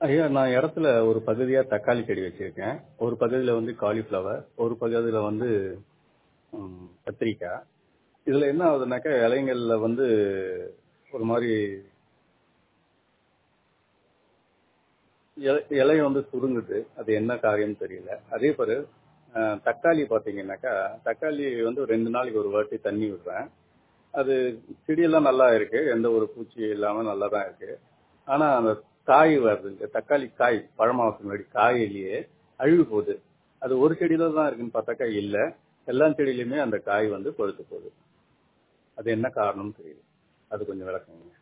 ஐயா நான் இடத்துல ஒரு பகுதியா தக்காளி செடி வச்சிருக்கேன் ஒரு பகுதியில வந்து காலிஃப்ளவர் ஒரு பகுதியில வந்து ம், கத்திரிக்காய் இதுல என்ன ஆகுதுனாக்கா இலைங்கள்ல வந்து ஒரு மாதிரி இலை இலை வந்து சுருங்குது அது என்ன காரியம் தெரியல அதே போல அஹ், தக்காளி பாத்தீங்கன்னாக்கா தக்காளி வந்து ஒரு ரெண்டு நாளைக்கு ஒரு வாட்டி தண்ணி விடுறேன் அது செடியெல்லாம் நல்லா இருக்கு எந்த ஒரு பூச்சி இல்லாம நல்லா தான் இருக்கு ஆனா அந்த காய் வருது இல்ல, தக்காளி காய் பழமாவதுக்கு முன்னாடி காயிலேயே அழுகு போகுது அது ஒரு செடியில தான் இருக்குன்னு பார்த்தாக்கா இல்ல எல்லா செடியிலுமே அந்த காய் வந்து பழுத்து போகுது அது என்ன காரணம் தெரியல அது கொஞ்சம் விளக்குங்க